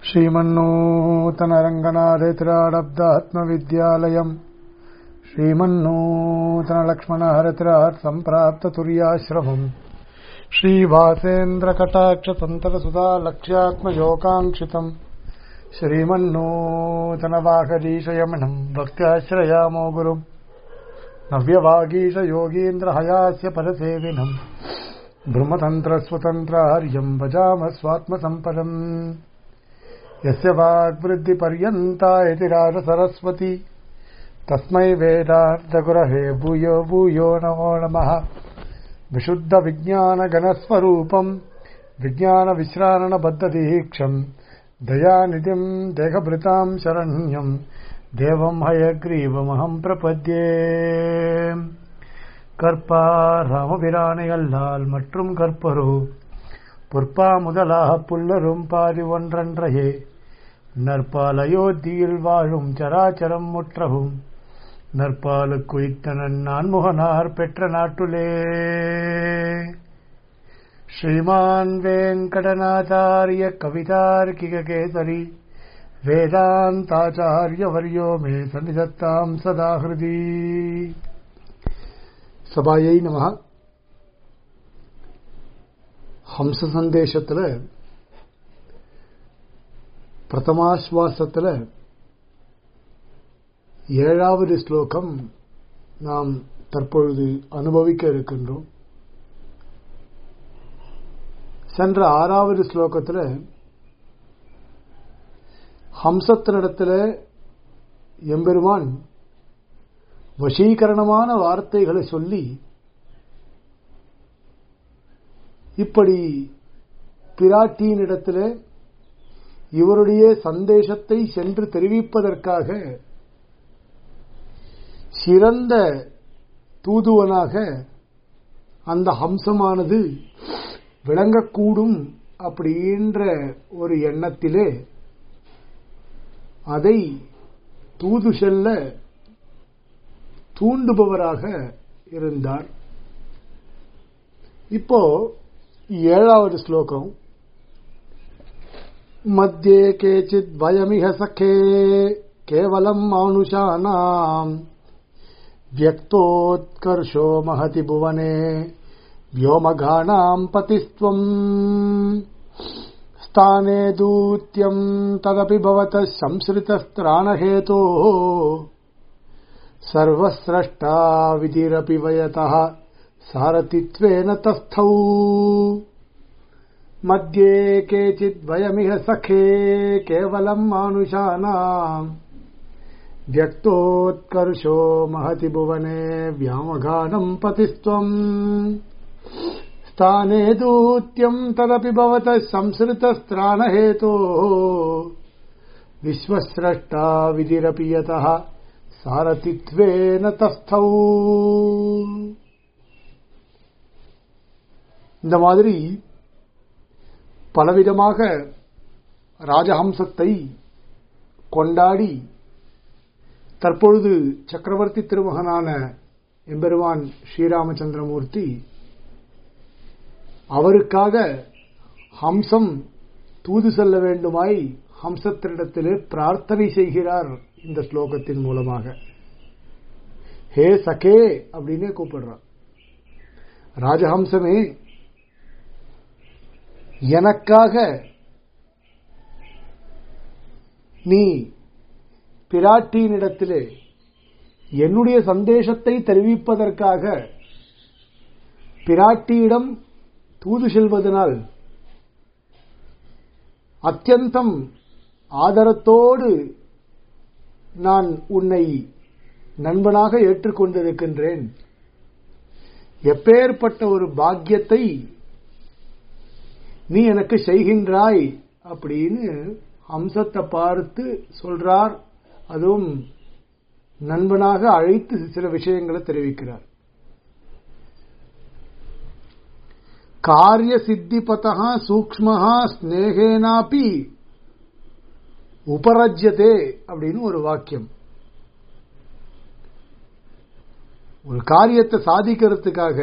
श्रीमन्नूतनरङ्गनाथेतिराडब्दात्मविद्यालयम् श्रीमन्नूतनलक्ष्मणहरतिरात् सम्प्राप्ततुर्याश्रमम् श्रीवासेन्द्रकटाक्षतन्तरसुधा लक्ष्यात्मयोगाङ्क्षितम् श्रीमन्नूतनवागरीशयमनम् भक्त्याश्रयामो गुरुम् नव्यवागीशयोगीन्द्रहयास्य परसेविनम् ब्रह्मतन्त्रस्वतन्त्रार्यम् भजामः स्वात्मसम्पदम् यस्य वाग्वृद्धिपर्यन्ता इति राजसरस्वती तस्मै वेदार्थगुरहे भूयो भूयो नमो नमः विशुद्धविज्ञानगणस्वरूपम् विज्ञानविश्रारणबद्धदीक्षम् दयानिधिम् देहभृताम् शरण्यम् देवम् हयग्रीवमहम् प्रपद्ये கற்பாராமபிரானை அல்லால் மற்றும் கற்பரோ பொற்பா முதலாக புல்லரும் பாதி ஒன்றன்றையே நற்பால் அயோத்தியில் வாழும் சராச்சரம் முற்றவும் நற்பாலுக்கு உயிர்த்தனன் நான்முகனார் பெற்ற நாட்டுலே ஸ்ரீமான் வேங்கடநாதாரிய கவிதார்க்கிக கேசரி வேதாந்தாச்சாரியவர்யோ மே சன்னிதத்தாம் சதா ஹிருதி சபாயை நம ஹம்ச சந்தேசத்தில் பிரதமாஸ்வாசத்தில் ஏழாவது ஸ்லோகம் நாம் தற்பொழுது அனுபவிக்க இருக்கின்றோம் சென்ற ஆறாவது ஸ்லோகத்தில் ஹம்சத்தினிடத்தில் எம்பெருமான் வசீகரணமான வார்த்தைகளை சொல்லி இப்படி பிராட்டியினிடத்தில் இவருடைய சந்தேசத்தை சென்று தெரிவிப்பதற்காக சிறந்த தூதுவனாக அந்த ஹம்சமானது விளங்கக்கூடும் அப்படின்ற ஒரு எண்ணத்திலே அதை தூது செல்ல தூண்டுபவராக இருந்தார் இப்போ ஏழாவது ஸ்லோகம் மத்தியே கேச்சித் பயமிக சகே கேவலம் மானுஷானாம் व्यक्तोत्कर्षो महति भुवने व्योमगानाम् पतिस्त्वम् स्थाने दूत्यम् तदपि भवतः संसृतस्त्राणहेतोः सर्वस्रष्टा विधिरपि वयतः सारथित्वेन तस्थौ मध्ये केचिद्वयमिह सखे केवलम् मानुषाणाम् व्यक्तोत्कर्षो महति भुवने व्यामघानम् पतिस्त्वम् स्थाने दूत्यम् तदपि भवतः संसृतस्त्राणहेतोः विश्वस्रष्टा विधिरपि यतः சாரதித்வேன தஸ்தௌ இந்த மாதிரி பலவிதமாக ராஜஹம்சத்தை கொண்டாடி தற்பொழுது சக்கரவர்த்தி திருமகனான எம்பெருமான் ஸ்ரீராமச்சந்திரமூர்த்தி அவருக்காக ஹம்சம் தூது செல்ல வேண்டுமாய் ஹம்சத்தினிடத்திலே பிரார்த்தனை செய்கிறார் இந்த ஸ்லோகத்தின் மூலமாக ஹே சகே அப்படின்னே கூப்பிடுறார் ராஜஹம்சமே எனக்காக நீ பிராட்டியினிடத்திலே என்னுடைய சந்தேசத்தை தெரிவிப்பதற்காக பிராட்டியிடம் தூது செல்வதனால் அத்தியந்தம் ஆதரத்தோடு நான் உன்னை நண்பனாக ஏற்றுக்கொண்டிருக்கின்றேன் எப்பேற்பட்ட ஒரு பாக்கியத்தை நீ எனக்கு செய்கின்றாய் அப்படின்னு அம்சத்தை பார்த்து சொல்றார் அதுவும் நண்பனாக அழைத்து சில விஷயங்களை தெரிவிக்கிறார் காரிய சித்திபதா சூக்மஹா ஸ்னேகேனாப்பி உபரஜ்யதே அப்படின்னு ஒரு வாக்கியம் ஒரு காரியத்தை சாதிக்கிறதுக்காக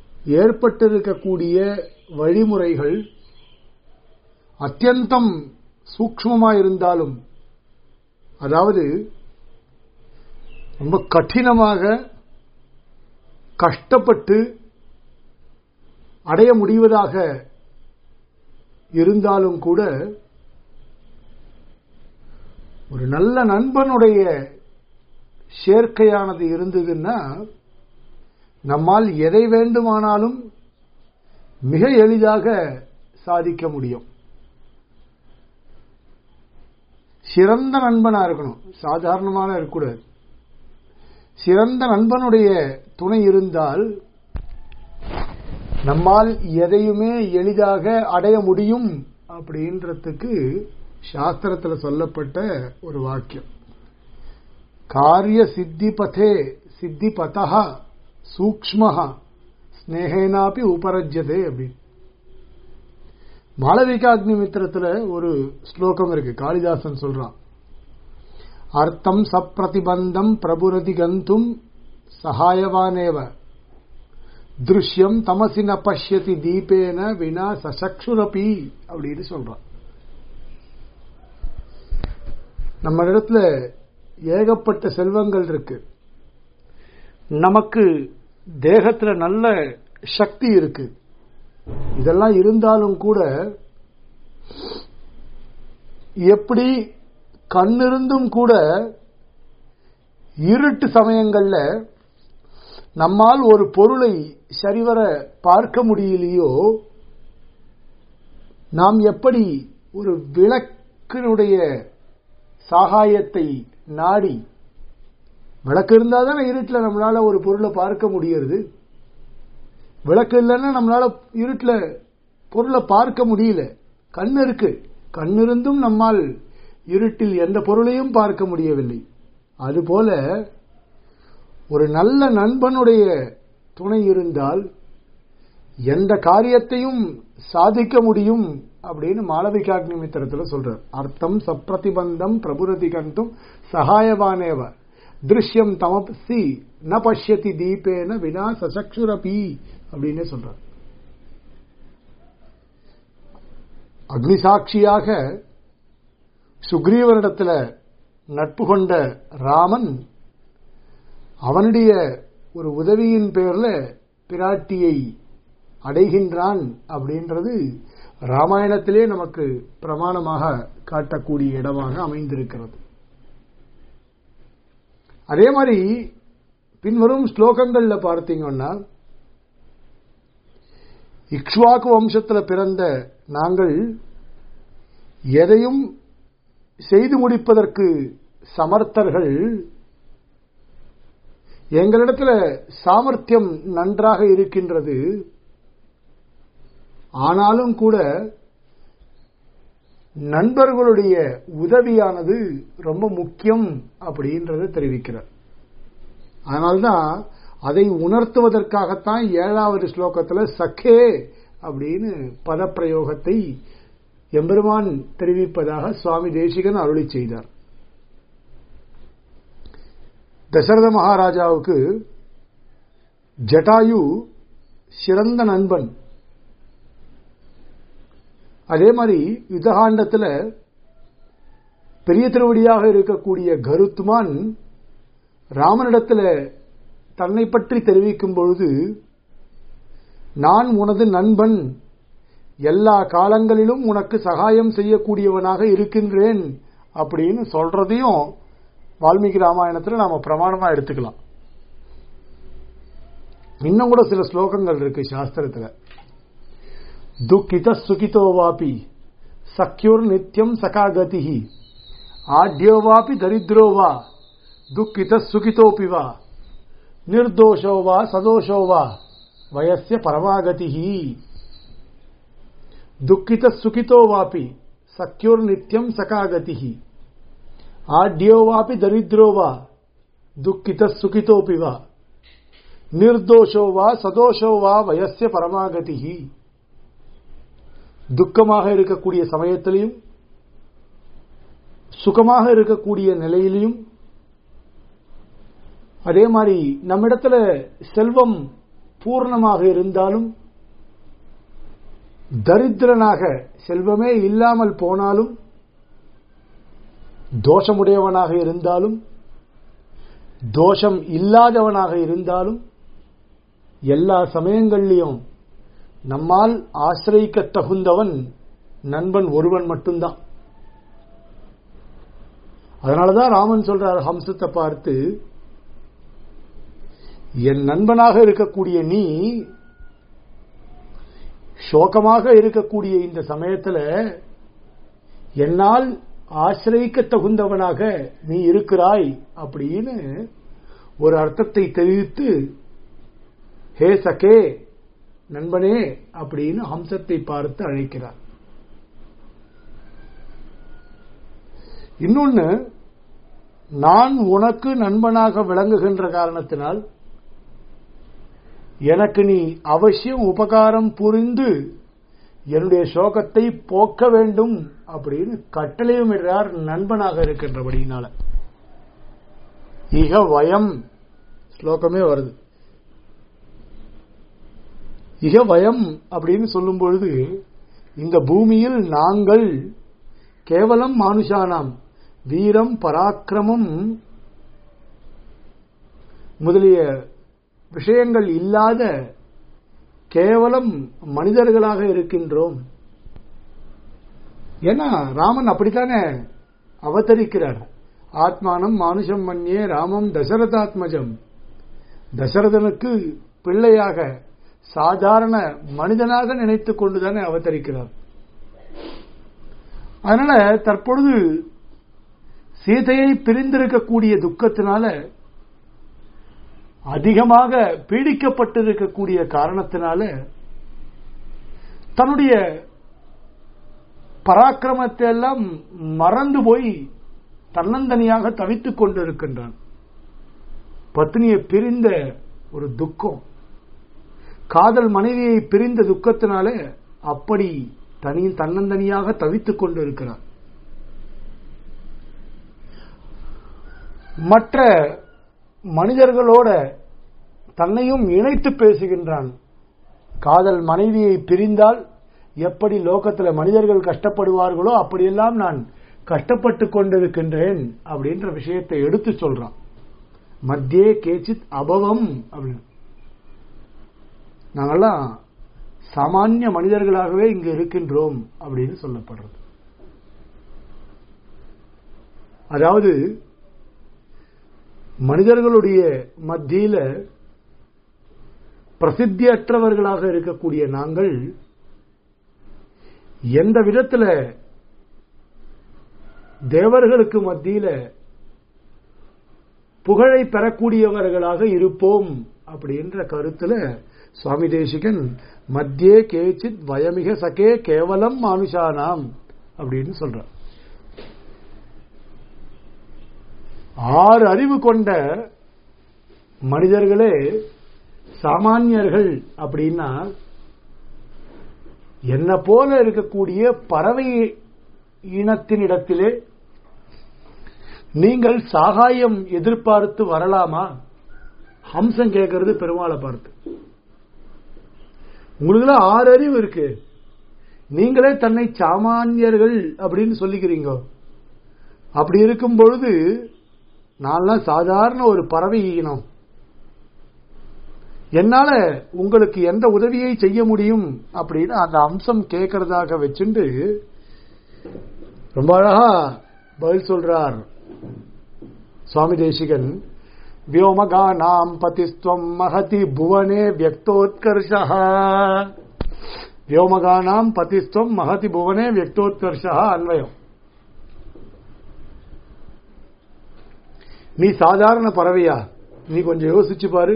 ஏற்பட்டிருக்கக்கூடிய வழிமுறைகள் அத்தியந்தம் சூக்மமா இருந்தாலும் அதாவது ரொம்ப கடினமாக கஷ்டப்பட்டு அடைய முடிவதாக இருந்தாலும் கூட ஒரு நல்ல நண்பனுடைய சேர்க்கையானது இருந்ததுன்னா நம்மால் எதை வேண்டுமானாலும் மிக எளிதாக சாதிக்க முடியும் சிறந்த நண்பனா இருக்கணும் சாதாரணமான இருக்கக்கூடாது சிறந்த நண்பனுடைய துணை இருந்தால் நம்மால் எதையுமே எளிதாக அடைய முடியும் அப்படின்றதுக்கு சாஸ்திரத்தில் சொல்லப்பட்ட ஒரு வாக்கியம் காரிய சித்தி பதே சித்தி பதா சூக்மஹா ஸ்னேகேனாப்பி உபரஜ்யதே அப்படின்னு மாளவிகாக்னி மித்திரத்துல ஒரு ஸ்லோகம் இருக்கு காளிதாசன் சொல்றான் அர்த்தம் சப்பிரதிபந்தம் பிரபுரதி கந்தும் சகாயவானேவ திருஷ்யம் தமசி ந பஷ்யதி தீபேன வினா சசக்ஷுரபி அப்படின்னு சொல்றான் நம்ம இடத்துல ஏகப்பட்ட செல்வங்கள் இருக்கு நமக்கு தேகத்துல நல்ல சக்தி இருக்கு இதெல்லாம் இருந்தாலும் கூட எப்படி கண்ணிருந்தும் கூட இருட்டு சமயங்கள்ல நம்மால் ஒரு பொருளை சரிவர பார்க்க முடியலையோ நாம் எப்படி ஒரு விளக்கினுடைய சாகாயத்தை நாடி விளக்கு இருந்தால் தானே இருட்டில் நம்மளால ஒரு பொருளை பார்க்க முடியறது விளக்கு இல்லைன்னா நம்மளால இருட்டில் பொருளை பார்க்க முடியல கண் இருக்கு கண் இருந்தும் நம்மால் இருட்டில் எந்த பொருளையும் பார்க்க முடியவில்லை அதுபோல ஒரு நல்ல நண்பனுடைய துணை இருந்தால் எந்த காரியத்தையும் சாதிக்க முடியும் அப்படின்னு மாளவிகாக்னி மித்திரத்தில் சொல்றார் அர்த்தம் சப்பிரதிபந்தம் பிரபுரதி கண்டும் சகாயவானேவ திருஷ்யம் தமசி ந பஷ்யதி தீபேன வினா சசக்ஷுரபி அப்படின்னு சொல்றார் அக்னிசாட்சியாக சுக்ரீவனிடத்துல நட்பு கொண்ட ராமன் அவனுடைய ஒரு உதவியின் பேர்ல பிராட்டியை அடைகின்றான் அப்படின்றது ராமாயணத்திலே நமக்கு பிரமாணமாக காட்டக்கூடிய இடமாக அமைந்திருக்கிறது அதே மாதிரி பின்வரும் ஸ்லோகங்கள்ல பார்த்தீங்கன்னா இக்ஷ்வாக்கு வம்சத்துல பிறந்த நாங்கள் எதையும் செய்து முடிப்பதற்கு சமர்த்தர்கள் எங்களிடத்துல சாமர்த்தியம் நன்றாக இருக்கின்றது ஆனாலும் கூட நண்பர்களுடைய உதவியானது ரொம்ப முக்கியம் அப்படின்றத தெரிவிக்கிறார் அதனால்தான் அதை உணர்த்துவதற்காகத்தான் ஏழாவது ஸ்லோகத்துல சக்கே அப்படின்னு பதப்பிரயோகத்தை எம்பெருமான் தெரிவிப்பதாக சுவாமி தேசிகன் அருளி செய்தார் தசரத மகாராஜாவுக்கு ஜட்டாயு சிறந்த நண்பன் அதே மாதிரி யுத்தகாண்டத்தில் பெரிய திருவடியாக இருக்கக்கூடிய கருத்துமான் ராமனிடத்தில் தன்னை பற்றி தெரிவிக்கும் பொழுது நான் உனது நண்பன் எல்லா காலங்களிலும் உனக்கு சகாயம் செய்யக்கூடியவனாக இருக்கின்றேன் அப்படின்னு சொல்றதையும் வால்மீகி ராமாயணத்தில் நாம பிரமாணமா எடுத்துக்கலாம் இன்னும் கூட சில ஸ்லோகங்கள் இருக்கு சாஸ்திரத்துல துக்கித சுகிதோ வாபி சக்கியோர் நித்தியம் சகாகதி ஆட்யோ வாபி தரித்ரோ வா துக்கித சுகிதோபி வா நிர்தோஷோ வா சதோஷோ வா வயசிய பரமாகதி துக்கித சுகிதோ வாபி சக்கியோர் நித்தியம் சகாகதி ஆட்யோ வாபி தரித்ரோ வா துக்கித சுகிதோபி வா நிர்தோஷோ வா சதோஷோ வா வயசிய பரமாகதி துக்கமாக இருக்கக்கூடிய சமயத்திலையும் சுகமாக இருக்கக்கூடிய நிலையிலையும் அதே மாதிரி நம்மிடத்துல செல்வம் பூர்ணமாக இருந்தாலும் தரித்திரனாக செல்வமே இல்லாமல் போனாலும் தோஷமுடையவனாக இருந்தாலும் தோஷம் இல்லாதவனாக இருந்தாலும் எல்லா சமயங்கள்லையும் நம்மால் ஆசிரியிக்க தகுந்தவன் நண்பன் ஒருவன் மட்டும்தான் அதனாலதான் ராமன் சொல்றார் ஹம்சத்தை பார்த்து என் நண்பனாக இருக்கக்கூடிய நீ சோகமாக இருக்கக்கூடிய இந்த சமயத்துல என்னால் ஆசிரியிக்க தகுந்தவனாக நீ இருக்கிறாய் அப்படின்னு ஒரு அர்த்தத்தை தெரிவித்து ஹே சகே நண்பனே அப்படின்னு ஹம்சத்தை பார்த்து அழைக்கிறார் இன்னொன்னு நான் உனக்கு நண்பனாக விளங்குகின்ற காரணத்தினால் எனக்கு நீ அவசியம் உபகாரம் புரிந்து என்னுடைய சோகத்தை போக்க வேண்டும் அப்படின்னு கட்டளையும் இடுறார் நண்பனாக இருக்கின்றபடியினால இக வயம் ஸ்லோகமே வருது இக வயம் அப்படின்னு சொல்லும் பொழுது இந்த பூமியில் நாங்கள் கேவலம் மானுஷானாம் வீரம் பராக்கிரமம் முதலிய விஷயங்கள் இல்லாத கேவலம் மனிதர்களாக இருக்கின்றோம் ஏன்னா ராமன் அப்படித்தானே அவதரிக்கிறார் ஆத்மானம் மானுஷம் மன்யே ராமம் தசரதாத்மஜம் தசரதனுக்கு பிள்ளையாக சாதாரண மனிதனாக நினைத்துக் கொண்டுதானே அவதரிக்கிறார் அதனால தற்பொழுது சீதையை பிரிந்திருக்கக்கூடிய துக்கத்தினால அதிகமாக பீடிக்கப்பட்டிருக்கக்கூடிய காரணத்தினால தன்னுடைய பராக்கிரமத்தை எல்லாம் மறந்து போய் தன்னந்தனியாக தவித்துக் கொண்டிருக்கின்றான் பத்னியை பிரிந்த ஒரு துக்கம் காதல் மனைவியை பிரிந்த துக்கத்தினால அப்படி தனி தன்னந்தனியாக தவித்துக் கொண்டிருக்கிறான் மற்ற மனிதர்களோட தன்னையும் இணைத்து பேசுகின்றான் காதல் மனைவியை பிரிந்தால் எப்படி லோகத்தில் மனிதர்கள் கஷ்டப்படுவார்களோ அப்படியெல்லாம் நான் கஷ்டப்பட்டு கொண்டிருக்கின்றேன் அப்படின்ற விஷயத்தை எடுத்து சொல்றான் மத்தியே கேச்சித் அபவம் அப்படின்னு நாங்கெல்லாம் சாமானிய மனிதர்களாகவே இங்கு இருக்கின்றோம் அப்படின்னு சொல்லப்படுறது அதாவது மனிதர்களுடைய மத்தியில பிரசித்தியற்றவர்களாக இருக்கக்கூடிய நாங்கள் எந்த விதத்துல தேவர்களுக்கு மத்தியில புகழை பெறக்கூடியவர்களாக இருப்போம் அப்படின்ற கருத்துல சுவாமி தேசிகன் மத்தியே கேச்சித் வயமிக சகே கேவலம் மானுஷானாம் அப்படின்னு சொல்றார் ஆறு அறிவு கொண்ட மனிதர்களே சாமானியர்கள் அப்படின்னா என்ன போல இருக்கக்கூடிய பறவை இனத்தினிடத்திலே நீங்கள் சாகாயம் எதிர்பார்த்து வரலாமா ஹம்சம் கேட்கறது பெருமாளை பார்த்து உங்களுக்கு ஆறு அறிவு இருக்கு நீங்களே தன்னை சாமானியர்கள் அப்படின்னு சொல்லிக்கிறீங்க அப்படி இருக்கும் பொழுது நான்லாம் சாதாரண ஒரு பறவை இனம் என்னால உங்களுக்கு எந்த உதவியை செய்ய முடியும் அப்படின்னு அந்த அம்சம் கேட்கறதாக வச்சுண்டு ரொம்ப அழகா பதில் சொல்றார் சுவாமி தேசிகன் व्योमगानाम् पतिस्त्वम् महति भुवने व्यक्तोत्कर्षः व्योमगानाम् पतिस्त्वम् महति भुवने व्यक्तोत्कर्षः அன்வயம் நீ சாதாரண பறவையா நீ கொஞ்சம் யோசிச்சு பாரு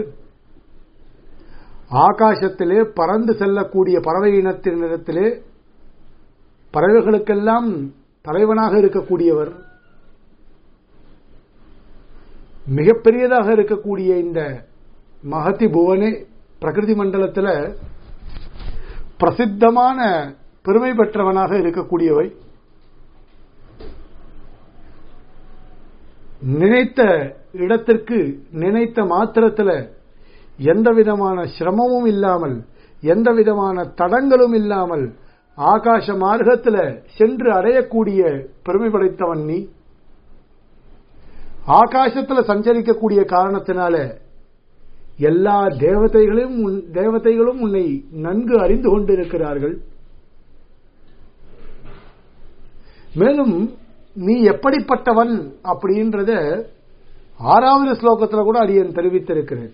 ஆகாசத்திலே பறந்து செல்லக்கூடிய பறவை இனத்தினிடத்திலே பறவைகளுக்கெல்லாம் தலைவனாக இருக்கக்கூடியவர் மிகப்பெரியதாக இருக்கக்கூடிய இந்த மகதி புவனே பிரகிருதி மண்டலத்தில் பிரசித்தமான பெருமை பெற்றவனாக இருக்கக்கூடியவை நினைத்த இடத்திற்கு நினைத்த மாத்திரத்தில் எந்த விதமான சிரமமும் இல்லாமல் எந்த விதமான தடங்களும் இல்லாமல் ஆகாச மார்க்கத்தில் சென்று அடையக்கூடிய பெருமை படைத்தவன் நீ ஆகாசத்துல சஞ்சரிக்கக்கூடிய காரணத்தினால எல்லா தேவதைகளும் உன்- தேவதைகளும் உன்னை நன்கு அறிந்து கொண்டிருக்கிறார்கள் மேலும் நீ எப்படிப்பட்டவன் அப்படின்றத ஆறாவது ஸ்லோகத்துல கூட அடியன் தெரிவித்திருக்கிறேன்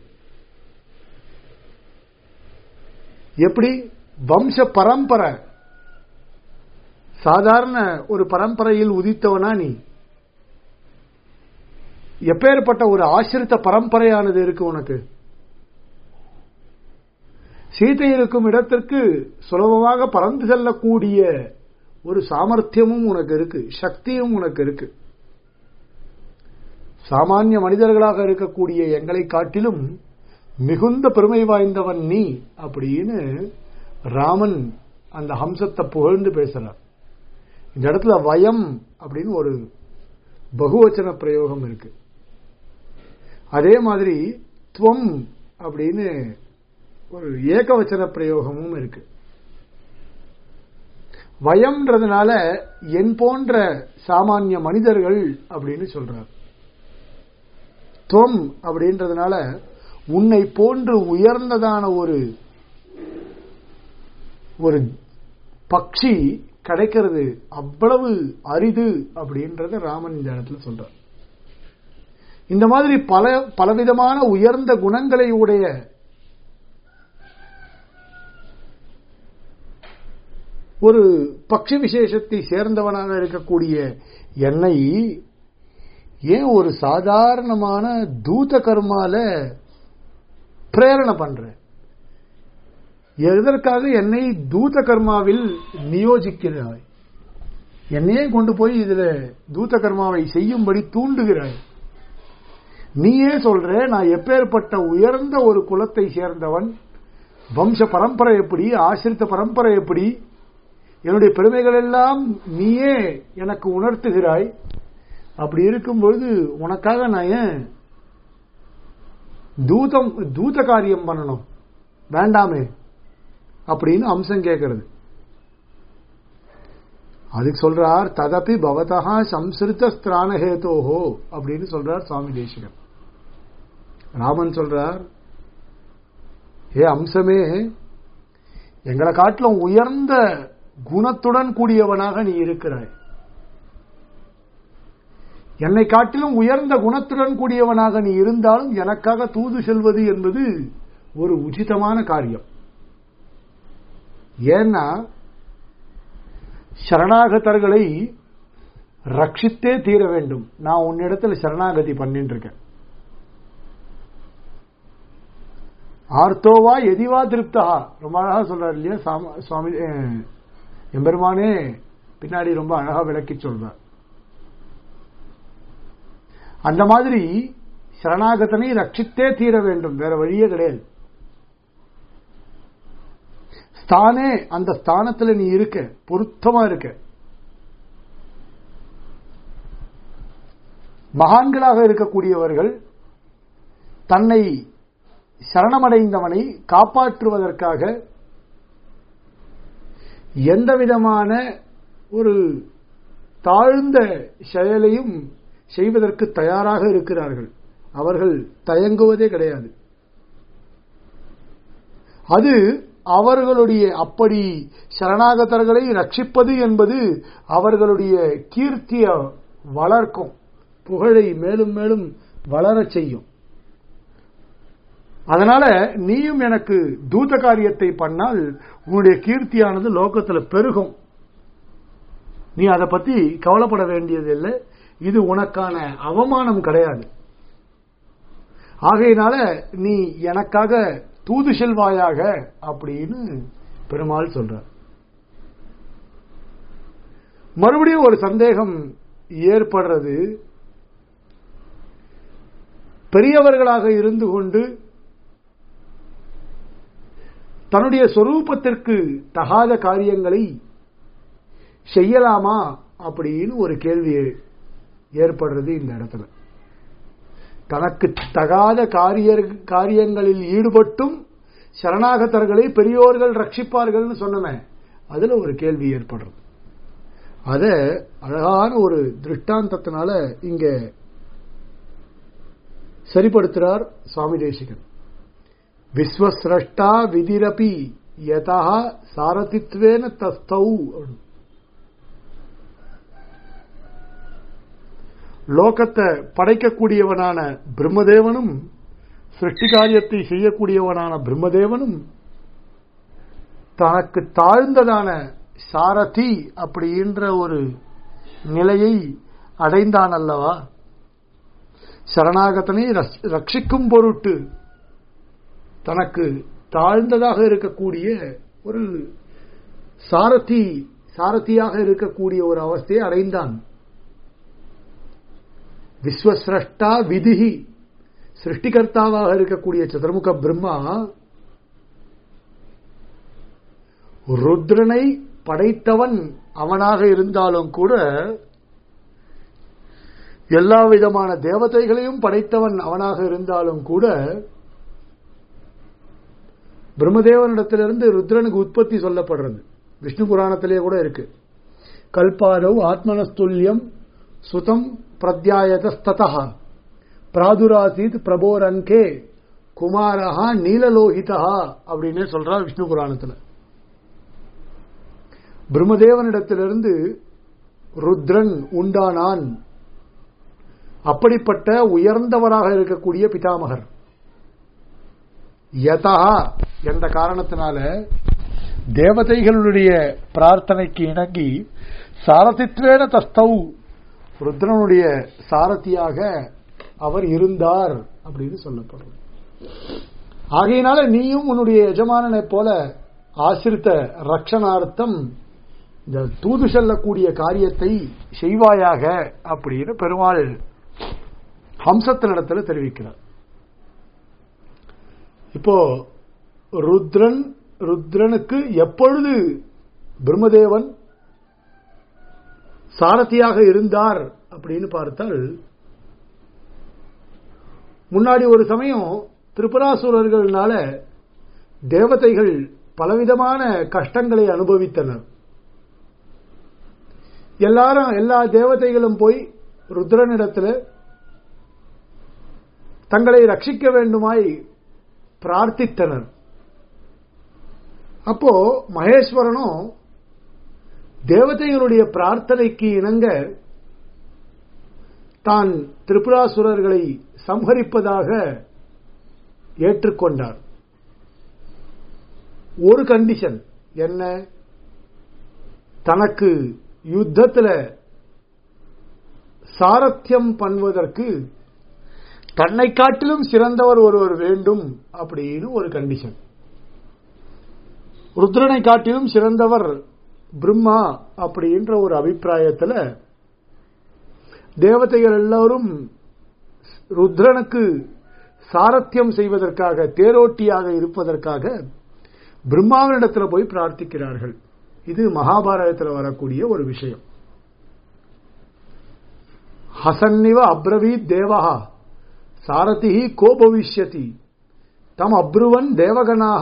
எப்படி வம்ச பரம்பரை சாதாரண ஒரு பரம்பரையில் உதித்தவனா நீ எப்பேற்பட்ட ஒரு ஆசிரித்த பரம்பரையானது இருக்கு உனக்கு சீதை இருக்கும் இடத்திற்கு சுலபமாக பறந்து செல்லக்கூடிய ஒரு சாமர்த்தியமும் உனக்கு இருக்கு சக்தியும் உனக்கு இருக்கு சாமானிய மனிதர்களாக இருக்கக்கூடிய எங்களை காட்டிலும் மிகுந்த பெருமை வாய்ந்தவன் நீ அப்படின்னு ராமன் அந்த ஹம்சத்தை புகழ்ந்து பேசுறார் இந்த இடத்துல வயம் அப்படின்னு ஒரு பகுவச்சன பிரயோகம் இருக்கு அதே மாதிரி துவம் அப்படின்னு ஒரு ஏகவச்சன பிரயோகமும் இருக்கு வயம்ன்றதுனால என் போன்ற சாமானிய மனிதர்கள் அப்படின்னு சொல்றார் துவம் அப்படின்றதுனால உன்னை போன்று உயர்ந்ததான ஒரு ஒரு பக்ஷி கிடைக்கிறது அவ்வளவு அரிது அப்படின்றத ராமன் இந்த இடத்துல சொல்றார் இந்த மாதிரி பல பலவிதமான உயர்ந்த குணங்களை உடைய ஒரு பக்ஷி விசேஷத்தை சேர்ந்தவனாக இருக்கக்கூடிய என்னை ஏன் ஒரு சாதாரணமான தூத கர்மால பிரேரணை பண்ற எதற்காக என்னை தூத கர்மாவில் நியோஜிக்கிறாய் என்னையே கொண்டு போய் இதுல தூத கர்மாவை செய்யும்படி தூண்டுகிறாய் நீயே சொல்ற நான் எப்பேற்பட்ட உயர்ந்த ஒரு குலத்தை சேர்ந்தவன் வம்ச பரம்பரை எப்படி ஆசிரித்த பரம்பரை எப்படி என்னுடைய பெருமைகள் எல்லாம் நீயே எனக்கு உணர்த்துகிறாய் அப்படி இருக்கும்பொழுது உனக்காக நான் ஏன் தூதம் தூத காரியம் பண்ணணும் வேண்டாமே அப்படின்னு அம்சம் கேட்கிறது அதுக்கு சொல்றார் ததப்பி பவதா சம்ஸ்கிருத ஸ்திரானஹேதோஹோ அப்படின்னு சொல்றார் சுவாமி தேசிகன் ராமன் சொல்றார் ஏ அம்சமே எங்களை காட்டிலும் உயர்ந்த குணத்துடன் கூடியவனாக நீ இருக்கிறாய் என்னை காட்டிலும் உயர்ந்த குணத்துடன் கூடியவனாக நீ இருந்தாலும் எனக்காக தூது செல்வது என்பது ஒரு உச்சிதமான காரியம் ஏன்னா சரணாகதர்களை ரட்சித்தே தீர வேண்டும் நான் உன்னிடத்தில் சரணாகதி பண்ணிட்டு இருக்கேன் ஆர்த்தோவா எதிவா திருப்தா ரொம்ப அழகா சொல்றாரு இல்லையா சாம- சுவாமி அஹ், எம்பெருமானே பின்னாடி ரொம்ப அழகா விளக்கி சொல்றார் அந்த மாதிரி சரணாகதனை ரட்சித்தே தீர வேண்டும் வேற வழியே கிடையாது ஸ்தானே அந்த ஸ்தானத்துல நீ இருக்க பொருத்தமா இருக்க மகான்களாக இருக்கக்கூடியவர்கள் தன்னை சரணமடைந்தவனை காப்பாற்றுவதற்காக எந்த விதமான ஒரு தாழ்ந்த செயலையும் செய்வதற்கு தயாராக இருக்கிறார்கள் அவர்கள் தயங்குவதே கிடையாது அது அவர்களுடைய அப்படி சரணாகதர்களை ரட்சிப்பது என்பது அவர்களுடைய கீர்த்திய வளர்க்கும் புகழை மேலும் மேலும் வளரச் செய்யும் அதனால நீயும் எனக்கு தூத காரியத்தை பண்ணால் உன்னுடைய கீர்த்தியானது லோகத்துல பெருகும் நீ அதை பத்தி கவலைப்பட வேண்டியதில்லை இது உனக்கான அவமானம் கிடையாது ஆகையினால நீ எனக்காக தூது செல்வாயாக அப்படின்னு பெருமாள் சொல்றார் மறுபடியும் ஒரு சந்தேகம் ஏற்படுறது பெரியவர்களாக இருந்து கொண்டு தன்னுடைய சொரூபத்திற்கு தகாத காரியங்களை செய்யலாமா அப்படின்னு ஒரு கேள்வி ஏற்படுறது இந்த இடத்துல தனக்கு தகாத காரிய காரியங்களில் ஈடுபட்டும் சரணாகதர்களை பெரியோர்கள் ரட்சிப்பார்கள்னு சொன்னமே அதுல ஒரு கேள்வி ஏற்படுறது அத அழகான ஒரு திருஷ்டாந்தத்தினால இங்க சரிப்படுத்துறார் சுவாமி தேசிகன் விஸ்வசிரஷ்டா விதிரபி யதா சாரதித்வேன தஸ்தௌ லோகத்தை படைக்கக்கூடியவனான பிரம்மதேவனும் சிருஷ்டி காரியத்தை செய்யக்கூடியவனான பிரம்மதேவனும் தனக்கு தாழ்ந்ததான சாரதி அப்படின்ற ஒரு நிலையை அடைந்தான் அல்லவா சரணாகதனை ரட்சிக்கும் பொருட்டு தனக்கு தாழ்ந்ததாக இருக்கக்கூடிய ஒரு சாரதி சாரதியாக இருக்கக்கூடிய ஒரு அவஸ்தையை அடைந்தான் விஸ்வசிரஷ்டா விதிகி சிருஷ்டிகர்த்தாவாக இருக்கக்கூடிய சதுர்முக பிரம்மா ருத்ரனை படைத்தவன் அவனாக இருந்தாலும் கூட எல்லா விதமான தேவதைகளையும் படைத்தவன் அவனாக இருந்தாலும் கூட பிரம்மதேவனிடத்திலிருந்து ருத்ரனுக்கு உற்பத்தி சொல்லப்படுறது விஷ்ணு புராணத்திலே கூட இருக்கு கல்பாரவ் ஆத்மனஸ்துல்யம் சுதம் பிரத்யாயதஸ்ததா பிராதுராசீத் பிரபோரங்கே குமாரஹா நீலலோகிதா அப்படின்னு சொல்றார் விஷ்ணு புராணத்துல பிரம்மதேவனிடத்திலிருந்து ருத்ரன் உண்டானான் அப்படிப்பட்ட உயர்ந்தவராக இருக்கக்கூடிய பிதாமகர் யதா என்ற காரணத்தினால தேவதைகளுடைய பிரார்த்தனைக்கு இணங்கி சாரதித்வேன தஸ்தௌ ருத்ரனுடைய சாரதியாக அவர் இருந்தார் அப்படின்னு சொல்லப்படுறது ஆகையினால நீயும் உன்னுடைய எஜமானனை போல ஆசிரித்த ரக்ஷணார்த்தம் இந்த தூது செல்லக்கூடிய காரியத்தை செய்வாயாக அப்படின்னு பெருமாள் ஹம்சத்தினிடத்துல தெரிவிக்கிறார் இப்போ ருத்ரன் ருத்ரனுக்கு எப்பொழுது பிரம்மதேவன் சாரதியாக இருந்தார் அப்படின்னு பார்த்தால் முன்னாடி ஒரு சமயம் திரிபுராசுரர்களால தேவதைகள் பலவிதமான கஷ்டங்களை அனுபவித்தனர் எல்லாரும் எல்லா தேவதைகளும் போய் ருத்ரனிடத்தில் தங்களை ரட்சிக்க வேண்டுமாய் பிரார்த்தித்தனர் அப்போ மகேஸ்வரனும் தேவதைகளுடைய பிரார்த்தனைக்கு இணங்க தான் திரிபுராசுரர்களை சம்ஹரிப்பதாக ஏற்றுக்கொண்டார் ஒரு கண்டிஷன் என்ன தனக்கு யுத்தத்தில் சாரத்தியம் பண்ணுவதற்கு தன்னை காட்டிலும் சிறந்தவர் ஒருவர் வேண்டும் அப்படின்னு ஒரு கண்டிஷன் ருத்ரனை காட்டிலும் சிறந்தவர் பிரம்மா அப்படின்ற ஒரு அபிப்பிராயத்தில் தேவதைகள் எல்லோரும் ருத்ரனுக்கு சாரத்தியம் செய்வதற்காக தேரோட்டியாக இருப்பதற்காக பிரம்மாவினிடத்தில் போய் பிரார்த்திக்கிறார்கள் இது மகாபாரதத்தில் வரக்கூடிய ஒரு விஷயம் ஹசன்னிவ அப்ரவீத் தேவா சாரதி கோ பவிஷ்யதி தம் அப்ருவன் தேவகனாக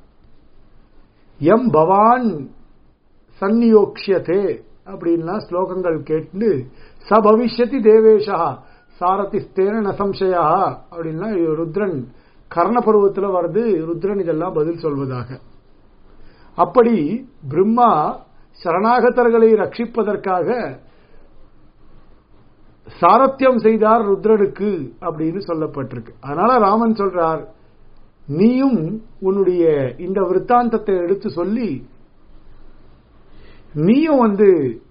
எம் பவான் சந்நியோக்ஷியதே அப்படின்லாம் ஸ்லோகங்கள் கேட்டு ச பவிஷ்யதி தேவேஷா சாரதிஸ்தேன நசம்சயா அப்படின்லாம் ருத்ரன் கர்ணபருவத்தில் வருது ருத்ரன் இதெல்லாம் பதில் சொல்வதாக அப்படி பிரம்மா சரணாகதர்களை ரட்சிப்பதற்காக சாரத்தியம் செய்தார் ருத்ரனுக்கு அப்படின்னு சொல்லப்பட்டிருக்கு அதனால ராமன் சொல்றார் நீயும் உன்னுடைய இந்த விற்த்தாந்தத்தை எடுத்து சொல்லி நீயும் வந்து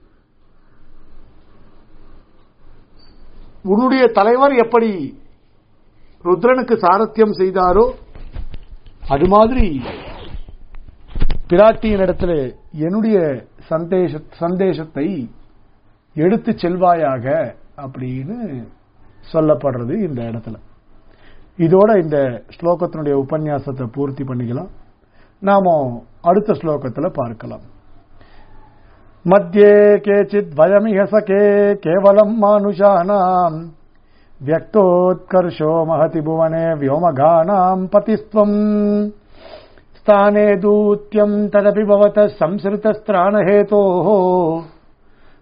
உன்னுடைய தலைவர் எப்படி ருத்ரனுக்கு சாரத்தியம் செய்தாரோ அது மாதிரி பிராட்டியின் இடத்துல என்னுடைய சந்தேஷ சந்தேசத்தை எடுத்து செல்வாயாக அப்படின்னு சொல்லப்படுறது இந்த இடத்துல இதோட இந்த ஸ்லோகத்தினுடைய உபன்யாசத்தை பூர்த்தி பண்ணிக்கலாம் நாம அடுத்த ஸ்லோகத்துல பார்க்கலாம் மத்தியே கேச்சித் வயமிக சகே கேவலம் மானுஷானாம் व्यक्तोत्कर्षो महति भुवने व्योमघानाम् पतिस्त्वम् स्थाने दूत्यम् तदपि भवतः संसृतस्त्राणहेतोः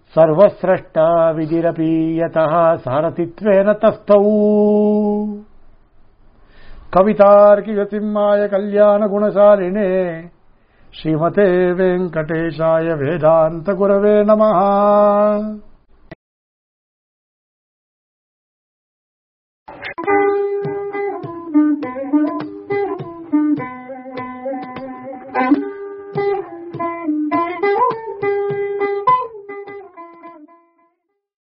सर्वस्रष्टा विधिरपि यतः सारथित्वेन तस्थौ கவிதார்க்கிக சிம்மாய கல்யாண குணசாலினே ஸ்ரீமதே வெங்கடேஷாய வேதாந்த குரவே நமஹா